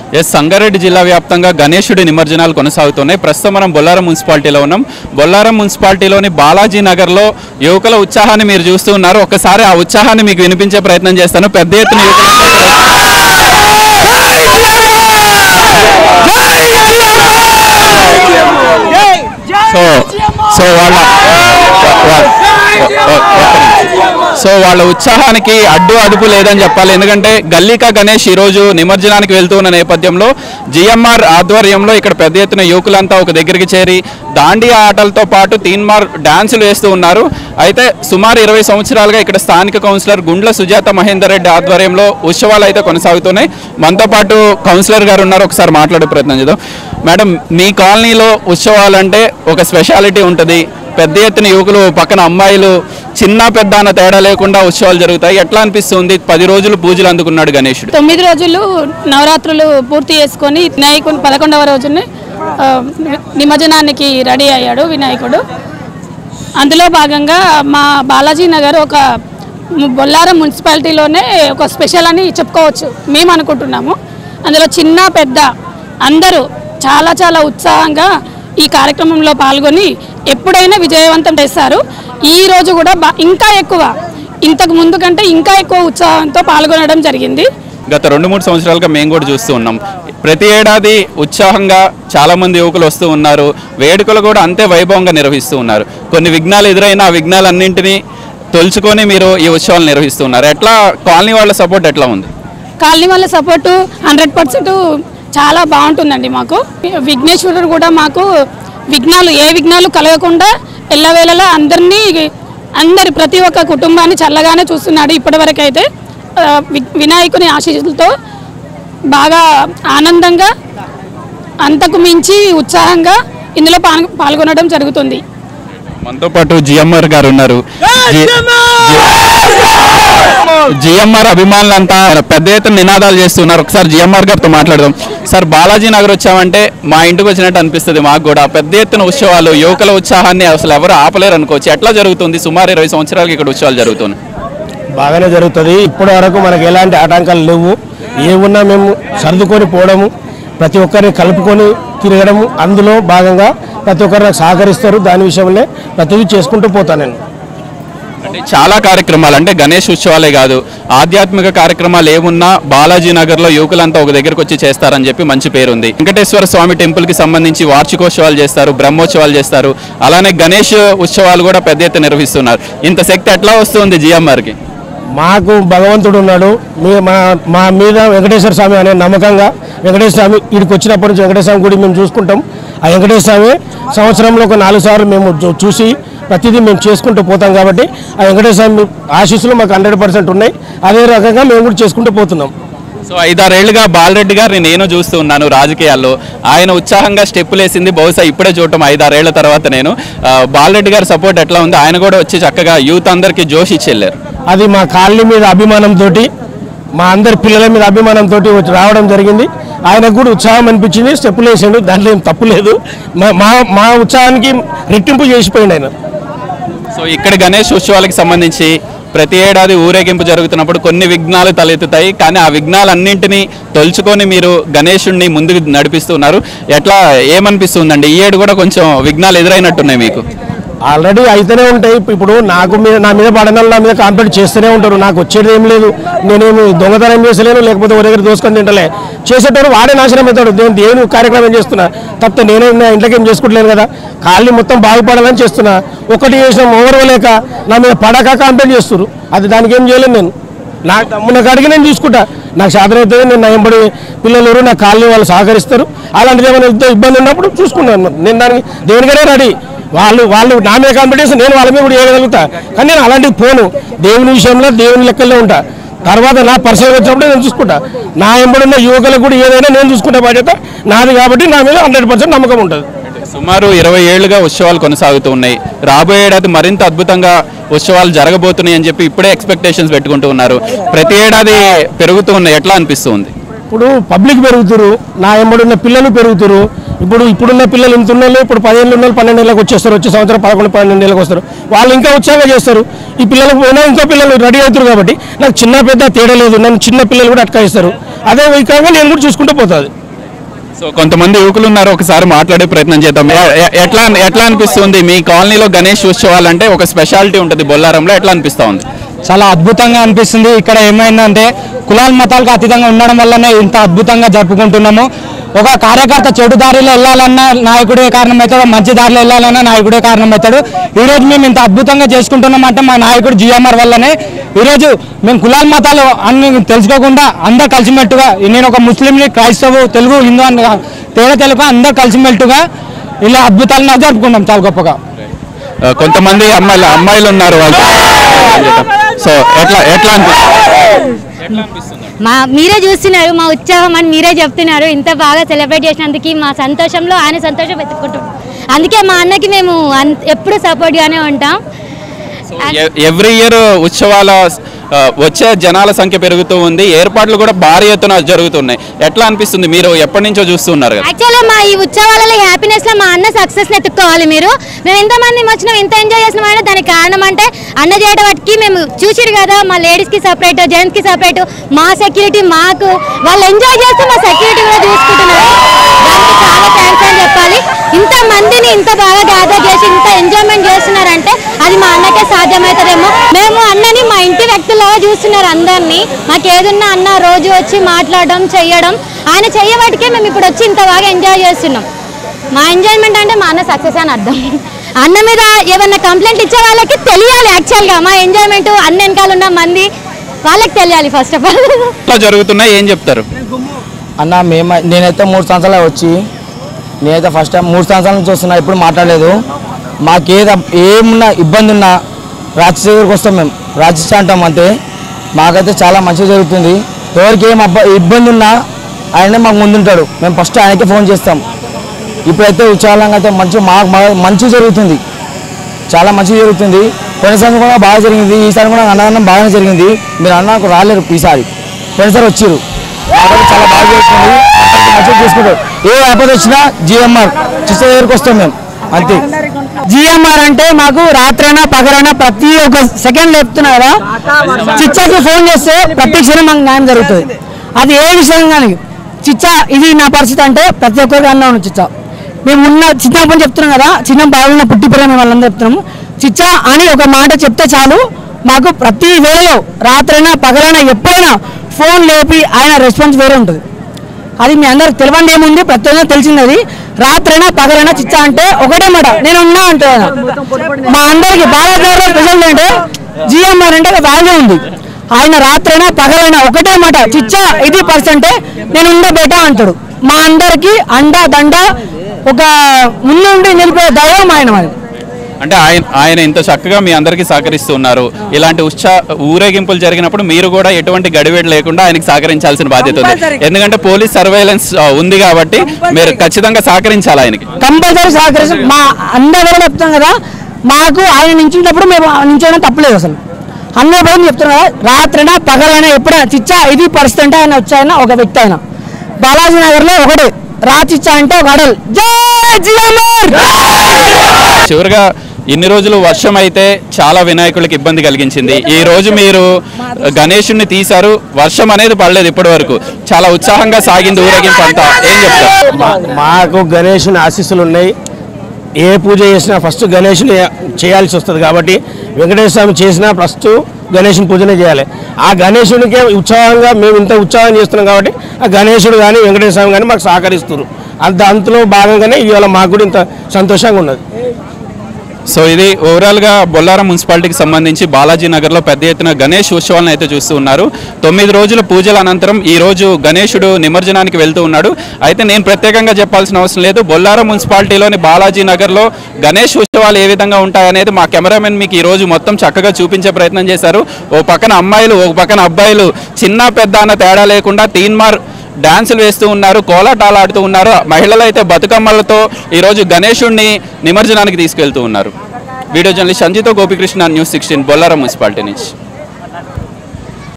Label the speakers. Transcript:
Speaker 1: Yes Sangareddy జిల్లా వ్యాప్తంగా గణేశుడి నిమజ్జనాలు కొనసాగుతున్నాయి ప్రస్తుతం మనం బొల్లారం మున్సిపాలిటీలో ఉన్నాం బొల్లారం మున్సిపాలిటీలోని బాలాజీ నగర్లో యువకుల ఉత్సాహాన్ని మీరు చూస్తూ ఉన్నారు ఒకసారి ఆ ఉత్సాహాన్ని మీకు వినిపించే ప్రయత్నం చేస్తాను పెద్ద ఎత్తున యువకులు సో సో వాళ్ళ సో వాళ్ళ ఉత్సాహానికి అడ్డు అదుపు లేదని చెప్పాలి ఎందుకంటే గల్లీకా గణేష్ ఈరోజు నిమజ్జనానికి వెళ్తూ ఉన్న నేపథ్యంలో జిఎంఆర్ ఆధ్వర్యంలో ఇక్కడ పెద్ద ఎత్తున యువకులంతా ఒక దగ్గరికి చేరి దాండియా ఆటలతో పాటు తీన్మార్ డాన్సులు వేస్తూ ఉన్నారు అయితే సుమారు ఇరవై సంవత్సరాలుగా ఇక్కడ స్థానిక కౌన్సిలర్ గుండ్ల సుజాత మహేందర్ రెడ్డి ఆధ్వర్యంలో ఉత్సవాలు అయితే కొనసాగుతున్నాయి మనతో పాటు కౌన్సిలర్ గారు ఉన్నారు ఒకసారి మాట్లాడే ప్రయత్నం చేద్దాం మేడం మీ కాలనీలో ఉత్సవాలు అంటే ఒక స్పెషాలిటీ ఉంటుంది పెద్ద ఎత్తున యువకులు పక్కన అమ్మాయిలు చిన్న పెద్ద అన్న తేడా లేకుండా ఉత్సవాలు జరుగుతాయి ఎట్లా అనిపిస్తుంది పది రోజులు పూజలు అందుకున్నాడు గణేశుడు
Speaker 2: తొమ్మిది రోజులు నవరాత్రులు పూర్తి చేసుకొని వినాయకుని పదకొండవ రోజుని ఆ, నిమజ్జనానికి రెడీ అయ్యాడు వినాయకుడు అందులో భాగంగా మా బాలాజీ నగర్ ఒక ము- బొల్లారం మున్సిపాలిటీలోనే ఒక స్పెషల్ అని చెప్పుకోవచ్చు మేము అనుకుంటున్నాము అందులో చిన్న పెద్ద అందరూ చాలా చాలా ఉత్సాహంగా ఈ కార్యక్రమంలో పాల్గొని ఎప్పుడైనా విజయవంతం చేస్తారు ఈ రోజు కూడా బా ఇంకా ఎక్కువ ఇంతకు ముందు కంటే ఇంకా ఎక్కువ ఉత్సాహంతో పాల్గొనడం జరిగింది
Speaker 1: గత రెండు మూడు సంవత్సరాలుగా మేము కూడా చూస్తూ ఉన్నాం ప్రతి ఏడాది ఉత్సాహంగా చాలా మంది యువకులు వస్తూ ఉన్నారు వేడుకలు కూడా అంతే వైభవంగా నిర్వహిస్తూ ఉన్నారు కొన్ని విఘ్నాలు ఎదురైన ఆ విఘ్నాలన్నింటినీ తొలుచుకొని మీరు ఈ ఉత్సవాలు నిర్వహిస్తున్నారు ఎట్లా కాలనీ వాళ్ళ సపోర్ట్ ఎట్లా ఉంది
Speaker 2: కాలనీ వాళ్ళ సపోర్టు హండ్రెడ్ పర్సెంట్ చాలా బాగుంటుందండి మాకు విఘ్నేశ్వరుడు కూడా మాకు విఘ్నాలు ఏ విఘ్నాలు కలగకుండా ఎల్లవేళలా అందరినీ అందరి ప్రతి ఒక్క కుటుంబాన్ని చల్లగానే చూస్తున్నాడు ఇప్పటివరకు అయితే ఆ, వి- వినాయకుని ఆశీస్సులతో బాగా ఆనందంగా అంతకు మించి ఉత్సాహంగా ఇందులో పాల్గొ- పాల్గొనడం జరుగుతుంది
Speaker 1: మనతో పాటు జిఎంఆర్ గారు ఉన్నారు జి- జిఎంఆర్ అభిమానులంతా పెద్ద ఎత్తున నినాదాలు చేస్తున్నారు ఒకసారి జిఎంఆర్ గారితో మాట్లాడదాం సార్ బాలాజీ నగర్ వచ్చామంటే మా ఇంటికి వచ్చినట్టు అనిపిస్తుంది మాకు కూడా పెద్ద ఎత్తున ఉత్సవాలు యువకుల ఉత్సాహాన్ని అసలు ఎవరు ఆపలేరు అనుకోవచ్చు ఎట్లా జరుగుతుంది సుమారు ఇరవై సంవత్సరాలకి ఇక్కడ ఉత్సవాలు జరుగుతున్నాయి
Speaker 3: బాగానే జరుగుతుంది ఇప్పటి వరకు మనకు ఎలాంటి ఆటంకాలు లేవు ఏ ఉన్నా మేము సర్దుకొని పోవడము ప్రతి ఒక్కరిని కలుపుకొని తిరగడము అందులో భాగంగా ప్రతి ఒక్కరు నాకు సహకరిస్తారు దాని విషయంలో ప్రతిదీ చేసుకుంటూ పోతాను నేను
Speaker 1: అంటే చాలా కార్యక్రమాలు అంటే గణేష్ ఉత్సవాలే కాదు ఆధ్యాత్మిక కార్యక్రమాలు ఏమున్నా బాలాజీ నగర్లో యువకులంతా ఒక దగ్గరకు వచ్చి చేస్తారని చెప్పి మంచి పేరు ఉంది వెంకటేశ్వర స్వామి టెంపుల్ కి సంబంధించి వార్షికోత్సవాలు చేస్తారు బ్రహ్మోత్సవాలు చేస్తారు అలానే గణేష్ ఉత్సవాలు కూడా పెద్ద ఎత్తున నిర్వహిస్తున్నారు ఇంత శక్తి ఎట్లా వస్తుంది జిఎంఆర్ కి
Speaker 3: మాకు భగవంతుడు ఉన్నాడు మీ మా మా మీద వెంకటేశ్వర స్వామి అనే నమ్మకంగా వెంకటేశ్వర స్వామి ఇక్కడికి వచ్చినప్పటి నుంచి వెంకటేశ్వర స్వామి గుడి మేము చూసుకుంటాం ఆ వెంకటేశ్వర స్వామి సంవత్సరంలో ఒక నాలుగు సార్లు మేము చూ- చూసి ప్రతిదీ మేము చేసుకుంటూ పోతాం కాబట్టి ఆ వెంకటేశ్వర స్వామి ఆశీస్సులు మాకు హండ్రెడ్ పర్సెంట్ ఉన్నాయి అదే రకంగా మేము కూడా చేసుకుంటూ పోతున్నాం
Speaker 1: సో ఐదారేళ్లుగా బాలరెడ్డి గారిని నేను చూస్తూ ఉన్నాను రాజకీయాల్లో ఆయన ఉత్సాహంగా స్టెప్పులు వేసింది బహుశా ఇప్పుడే చూడటం ఐదారేళ్ల తర్వాత నేను ఆ, బాలరెడ్డి గారి సపోర్ట్ ఎట్లా ఉంది ఆయన కూడా వచ్చి చక్కగా యూత్ అందరికీ జోష్ ఇచ్చెళ్ళారు
Speaker 3: అది మా కాలనీ మీద అభిమానంతో మా అందరి పిల్లల మీద అభిమానంతో వచ్చి రావడం జరిగింది ఆయనకు కూడా ఉత్సాహం అనిపించింది స్టెప్పులు వేసాడు దాంట్లో ఏం తప్పు లేదు మా మా- మా ఉత్సాహానికి రెట్టింపు చేసిపోయింది ఆయన
Speaker 1: సో ఇక్కడ గణేష్ ఉత్సవాలకు సంబంధించి ప్రతి ఏడాది ఊరేగింపు జరుగుతున్నప్పుడు కొన్ని విఘ్నాలు తలెత్తుతాయి కానీ ఆ విఘ్నాలన్నింటినీ తొలుచుకొని మీరు గణేషుణ్ణి ముందుకు నడిపిస్తున్నారు ఎట్లా ఏమనిపిస్తుందండి ఈ ఏడు కూడా కొంచెం విఘ్నాలు ఎదురైనట్టున్నాయి మీకు
Speaker 3: ఆల్రెడీ అయితేనే ఉంటాయి ఇప్పు- ఇప్పుడు నాకు మీద నా మీద పడనలు నా మీద కాంప్లీట్ చేస్తూనే ఉంటారు నాకు వచ్చేది ఏం లేదు నేనేమి దొంగతనం చేసలేను లేకపోతే ఒక దగ్గర దోసుకొని తింటలే చేసేటప్పుడు వాడే నాశనం అవుతాడు దేవుని దేవుని కార్యక్రమం చేస్తున్నా తప్పితే నేనే నా ఇంట్లోకి ఏం చేసుకుంటలేను కదా కాళ్ళని మొత్తం బాగుపడాలని చేస్తున్నా ఒకటి చేసిన ఓవర్వలేక నా మీద పడక కాంప్లీట్ చేస్తున్నారు అది దానికి ఏం చేయలేను నేను నా దమ్మున కాడికి నేను చూసుకుంటా నాకు సాధన అవుతుంది నేను నా ఎంబడి పిల్లలు ఎవరు నా కాళ్ళని వాళ్ళు సహకరిస్తారు అలాంటిది ఏమైనా ఇద్ద- ఇబ్బంది ఉన్నప్పుడు చూసుకున్నాను నేను దానికి దేవునికనే రెడీ వాళ్ళు వాళ్ళు నా మీద కాంపిటీషన్ నేను వాళ్ళ మీద కూడా చేయగలుగుతా కానీ నేను అలాంటివి పోను దేవుని విషయంలో దేవుని లెక్కల్లో ఉంటా తర్వాత నా పర్సనల్ వచ్చినప్పుడు నేను చూసుకుంటా నా ఎంబడున్న యువకులకు కూడా ఏదైనా నేను చూసుకుంటే బాధ్యత నాది కాబట్టి నా మీద హండ్రెడ్ పర్సెంట్ నమ్మకం ఉంటుంది
Speaker 1: సుమారు ఇరవై ఏళ్లుగా ఉత్సవాలు కొనసాగుతూ ఉన్నాయి రాబోయే ఏడాది మరింత అద్భుతంగా ఉత్సవాలు జరగబోతున్నాయి అని చెప్పి ఇప్పుడే ఎక్స్పెక్టేషన్స్ పెట్టుకుంటూ ఉన్నారు ప్రతి ఏడాది పెరుగుతూ ఉన్నాయి ఎట్లా అనిపిస్తుంది
Speaker 3: ఇప్పుడు పబ్లిక్ పెరుగుతురు నా ఎంబడున్న పిల్లలు పెరుగుతురు ఇప్పుడు ఇప్పుడున్న పిల్లలు ఇంత ఉన్న వాళ్ళు ఇప్పుడు పదిహేను ఉన్న వాళ్ళు పన్నెండు నెలలకు వచ్చేస్తారు వచ్చే సంవత్సరం పదకొండు పన్నెండు నెలలకు వస్తారు వాళ్ళు ఇంకా ఉత్సాహంగా చేస్తారు ఈ పిల్లలకు పోయినా ఇంకో పిల్లలు రెడీ అవుతారు కాబట్టి నాకు చిన్న పెద్ద తేడా లేదు నన్ను చిన్న పిల్లలు కూడా అట్కాయిస్తారు అదే విధంగా నేను కూడా చూసుకుంటూ పోతుంది
Speaker 1: సో కొంతమంది యువకులు ఉన్నారు ఒకసారి మాట్లాడే ప్రయత్నం చేద్దాం ఎ- ఎ- ఎట్లా ఎట్లా అనిపిస్తుంది మీ కాలనీలో గణేష్ ఉత్సవాలు అంటే ఒక స్పెషాలిటీ ఉంటుంది బొల్లారంలో ఎట్లా అనిపిస్తా ఉంది
Speaker 4: చాలా అద్భుతంగా అనిపిస్తుంది ఇక్కడ ఏమైందంటే కులాల మతాలకు అతీతంగా ఉండడం వల్లనే ఇంత అద్భుతంగా జరుపుకుంటున్నాము ఒక కార్యకర్త చెడు దారిలో వెళ్ళాలన్నా నాయకుడే కారణమవుతాడు మంచి దారిలో వెళ్ళాలన్నా నాయకుడే కారణమవుతాడు ఈరోజు మేము ఇంత అద్భుతంగా చేసుకుంటున్నాం అంటే మా నాయకుడు జిఎంఆర్ వల్లనే ఈరోజు మేము కులాల మతాలు అన్ని తెలుసుకోకుండా అందరు కలిసిమెట్టుగా నేను ఒక ముస్లింని క్రైస్తవు తెలుగు హిందూ అని తేడా తెలుగు అందరు కలిసిమెట్టుగా ఇలా అద్భుతాలను జరుపుకుంటాం చాలా గొప్పగా
Speaker 1: ఆ, కొంతమంది అమ్మాయిలు అమ్మాయిలు ఉన్నారు వాళ్ళు సో ఎట్లా ఎట్లా అనిపిస్తుంది
Speaker 5: మా మీరే చూస్తున్నారు మా ఉత్సాహం అని మీరే చెప్తున్నారు ఇంత బాగా సెలబ్రేట్ చేసినందుకు మా సంతోషంలో ఆయన సంతోషం వెతుక్కుంటాం అందుకే మా అన్నకి మేము అన్- ఎప్పుడు సపోర్ట్గానే ఉంటాం
Speaker 1: ఎవ్రీ ఇయర్ ఉత్సవాల ఆ, వచ్చే జనాల సంఖ్య పెరుగుతూ ఉంది ఏర్పాట్లు కూడా భారీ ఎత్తున జరుగుతున్నాయి ఎట్లా అనిపిస్తుంది మీరు ఎప్పటి నుంచో చూస్తున్నారు కదా
Speaker 5: యాక్చువల్గా మా ఈ ఉత్సవాలలో హ్యాపీనెస్ లో మా అన్న సక్సెస్ ఎత్తుక్కోవాలి మీరు మేము ఎంతమంది వచ్చినాం ఎంత ఎంజాయ్ చేసినాం అంటే దానికి కారణం అంటే అన్న చేయడం వాటికి మేము చూసిరు కదా మా లేడీస్ కి సపరేట్ జెంట్స్ కి సపరేట్ మా సెక్యూరిటీ మాకు వాళ్ళు ఎంజాయ్ చేస్తూ మా సెక్యూరిటీ కూడా చూసుకుంటున్నారు దానికి చాలా థ్యాంక్స్ అని చెప్పాలి ఇంత మందిని ఇంత బాగా గ్యాదర్ చేసి ఇంత ఎంజాయ్మెంట్ చేస్తున్నారంటే అది మా అన్నకే సాధ్యమవుతుందేమో మేము అన్నని మా ఇంటి వ్యక్తులాగా చూస్తున్నారు అందరినీ మాకు ఏదున్నా అన్న రోజు వచ్చి మాట్లాడడం చెయ్యడం ఆయన చెయ్యబట్టికే మేము ఇప్పుడు వచ్చి ఇంత బాగా ఎంజాయ్ చేస్తున్నాం మా ఎంజాయ్మెంట్ అంటే మా అన్న సక్సెస్ అని అర్థం అన్న మీద ఏమన్నా కంప్లైంట్ ఇచ్చే వాళ్ళకి తెలియాలి యాక్చువల్గా మా ఎంజాయ్మెంట్ అన్న వెనకాల ఉన్న మంది వాళ్ళకి తెలియాలి ఫస్ట్ ఆఫ్ ఆల్
Speaker 1: ఎట్లా జరుగుతున్నాయి ఏం చెప్తారు
Speaker 4: అన్న మేము నేనైతే మూడు సంవత్సరాలు వచ్చి నేనైతే ఫస్ట్ టైం మూడు సంవత్సరాల నుంచి వస్తున్నా ఎప్పుడు మాట్లాడలేదు మాకేది ఏమున్నా ఇబ్బంది ఉన్నా రాజశేఖర్ దగ్గరికి వస్తాం మేము రాజశేఖర్ అంటాం అంతే మాకైతే చాలా మంచిగా జరుగుతుంది ఎవరికి ఏం అబ్బ ఇబ్బంది ఉన్నా ఆయనే మాకు ముందుంటాడు మేము ఫస్ట్ ఆయనకే ఫోన్ చేస్తాం ఇప్పుడైతే ఉత్సాహంగా అయితే మంచి మాకు బాగా మంచి జరుగుతుంది చాలా మంచిగా జరుగుతుంది పోయినసారి కూడా బాగా జరిగింది ఈసారి కూడా అన్నదానం బాగానే జరిగింది మీరు అన్నకు రాలేరు ఈసారి పోయినసారి వచ్చిర్రు కాబట్టి చాలా బాగా జరుగుతుంది అందరికీ మంచిగా చేసుకుంటారు ఏ ఆపద వచ్చినా జిఎంఆర్ చిస్త దగ్గరికి వస్తాం మేము అంతే జిఎంఆర్ అంటే మాకు రాత్రైనా పగలైనా ప్రతి ఒక్క సెకండ్ లేపుతున్నా కదా చిచ్చాకి ఫోన్ చేస్తే ప్రతి క్షణం మాకు న్యాయం జరుగుతుంది అది ఏ విషయం కానీ చిచ్చా ఇది నా పరిస్థితి అంటే ప్రతి ఒక్కరికి అన్నా ఉన్న చిచ్చా మేము ఉన్న చిన్నప్పని చెప్తున్నాం కదా చిన్న బాగున్న పుట్టిపోయిన మేము వాళ్ళందరూ చెప్తున్నాము చిచ్చా అని ఒక మాట చెప్తే చాలు మాకు ప్రతి వేళలో రాత్రైనా పగలైనా ఎప్పుడైనా ఫోన్ లేపి ఆయన రెస్పాన్స్ వేరే ఉంటుంది అది మీ అందరికి తెలియంది ఏముంది ప్రతి ఒక్కరికి తెలిసింది అది రాత్రైనా పగలైనా చిచ్చా అంటే ఒకటే మాట నేను ఉన్నా అంటే ఆయన. మా అందరికి భారతదేశంలో స్పెషల్ అంటే జిఎంఆర్ అంటే ఒక వాల్యూ ఉంది ఆయన రాత్రైనా పగలైనా ఒకటే మాట చిచ్చా ఇది పర్సెంటే నేను ఉండే బేట అంటాడు మా అందరికి అండ దండ ఒక ముందుండి నిలిపే దైవం ఆయన మరి
Speaker 1: అంటే ఆయన ఆయన ఇంత చక్కగా మీ అందరికీ సహకరిస్తూ ఉన్నారు ఇలాంటి ఉత్సా ఊరేగింపులు జరిగినప్పుడు మీరు కూడా ఎటువంటి గడివేడు లేకుండా ఆయనకి సహకరించాల్సిన బాధ్యత ఉంది ఎందుకంటే పోలీస్ సర్వేలెన్స్ ఆ, ఉంది కాబట్టి మీరు ఖచ్చితంగా సహకరించాలి ఆయనకి
Speaker 4: కంపల్సరీ సహకరిస్తాం మా అందరూ చెప్తాం కదా మాకు ఆయన నించున్నప్పుడు మేము నించోవడం తప్పలేదు అసలు అందరూ కూడా చెప్తున్నాం కదా రాత్రైనా పగలైనా ఎప్పుడైనా చిచ్చా ఇది పరిస్థితి అంటే ఆయన వచ్చాయన ఒక వ్యక్తి ఆయన బాలాజీ నగర్లో ఒకటే రా చిచ్చా అంటే ఒక అడల్ జై జిఎంఆర్
Speaker 1: చివరిగా ఇన్ని రోజులు వర్షం అయితే చాలా వినాయకులకి ఇబ్బంది కలిగించింది ఈ రోజు మీరు గణేషుణ్ణి తీశారు వర్షం అనేది పడలేదు ఇప్పటి వరకు చాలా ఉత్సాహంగా సాగింది ఊరేగింపు అంతా ఏం చెప్తారు
Speaker 3: మా- మాకు గణేషుని ఆశీస్సులు ఉన్నాయి ఏ పూజ చేసినా ఫస్ట్ గణేషుని చేయాల్సి వస్తుంది కాబట్టి వెంకటేశ్వర స్వామి చేసినా ఫస్ట్ గణేషుని పూజనే చేయాలి ఆ గణేశునికే ఉత్సాహంగా మేము ఇంత ఉత్సాహం చేస్తున్నాం కాబట్టి ఆ గణేశుడు కానీ వెంకటేశ్వర స్వామి కానీ మాకు సహకరిస్తారు అంత అంతలో భాగంగానే ఇవాళ మాకు కూడా ఇంత సంతోషంగా ఉన్నది
Speaker 1: సో ఇది ఓవరాల్ గా బొల్లారం మున్సిపాలిటీకి సంబంధించి బాలాజీ నగర్ లో పెద్ద ఎత్తున గణేష్ ఉత్సవాలను అయితే చూస్తూ ఉన్నారు తొమ్మిది రోజుల పూజల అనంతరం ఈ రోజు గణేశుడు నిమజ్జనానికి వెళ్తూ ఉన్నాడు అయితే నేను ప్రత్యేకంగా చెప్పాల్సిన అవసరం లేదు బొల్లారం మున్సిపాలిటీలోని బాలాజీ నగర్ లో గణేష్ ఉత్సవాలు ఏ విధంగా ఉంటాయనేది మా కెమెరామెన్ మీకు ఈ రోజు మొత్తం చక్కగా చూపించే ప్రయత్నం చేశారు ఓ పక్కన అమ్మాయిలు ఓ పక్కన అబ్బాయిలు చిన్న పెద్ద అన్న తేడా లేకుండా తీన్మార్ డాన్సులు వేస్తూ ఉన్నారు కోలాటాలు ఆడుతూ ఉన్నారు మహిళలు అయితే బతుకమ్మలతో ఈరోజు గణేశుడిని నిమజ్జనానికి తీసుకెళ్తూ ఉన్నారు వీడియో జర్నలిస్ట్ సంజితో Gopikrishna news sixteen Bollaram municipality నుంచి